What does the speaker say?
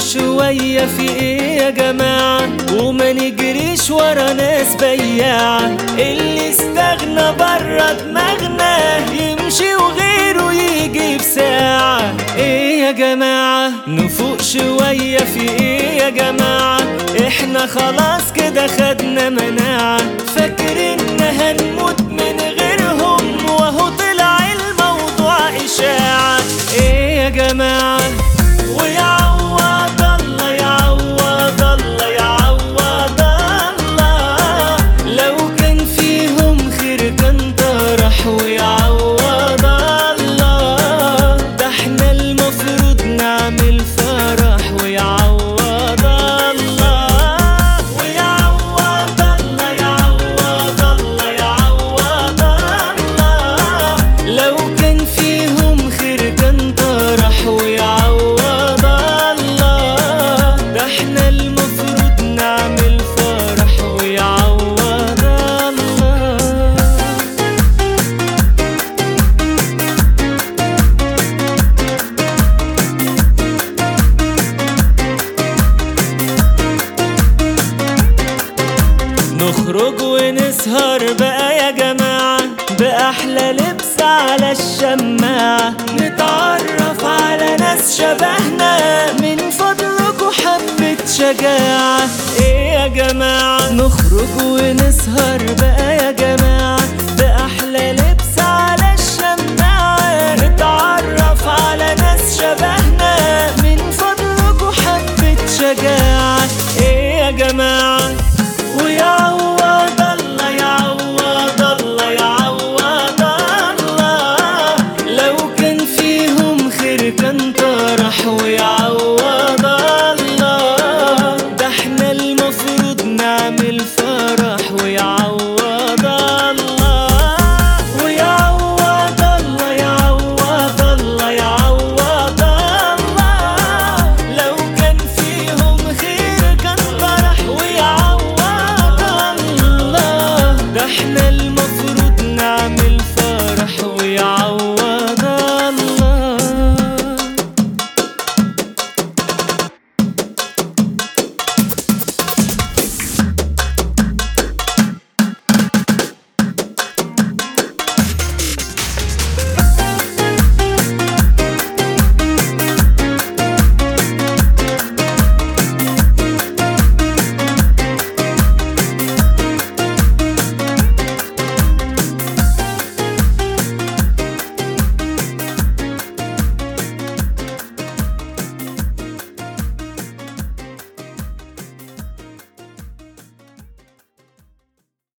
شوية في ايه يا جماعة وما نجريش ورا ناس بياعة اللي استغنى برا دماغنا يمشي وغيره يجي بساعة ايه يا جماعة نفوق شوية في ايه يا جماعة احنا خلاص كده خدنا مناعة فاكرين هنموت من غيرهم وهو طلع الموضوع اشاعة ايه يا جماعة ويعوض الله يعوض الله يعوض الله لو كان فيهم خير كان طرح ويعوض الله ده احنا المفروض نعمل فرح ويعوض الله ويعوض الله يعوض الله يعوض الله لو كان فيهم خير كان طرح ويعوض الله ده احنا المفروض نعمل فرح ويعوض الله نخرج ونسهر بقى يا جماعة بأحلى لبس على الشماعة نتعرف على ناس شبهنا من فضلكوا حبة شجاعة ايه يا جماعة نخرج ونسهر بقى يا جماعة بأحلى لبس على الشماعة نتعرف على ناس شبهنا من فضلكوا حبة شجاعة ايه يا جماعة ويعوض الله يعوض الله يعوض الله لو كان فيهم خير كان طرح ويعوض الله ده احنا المفروض نعمل فرح ويعوض الله ويعوض الله يعوض الله يعوض الله لو كان فيهم خير كان طرح ويعوض الله ده احنا المفروض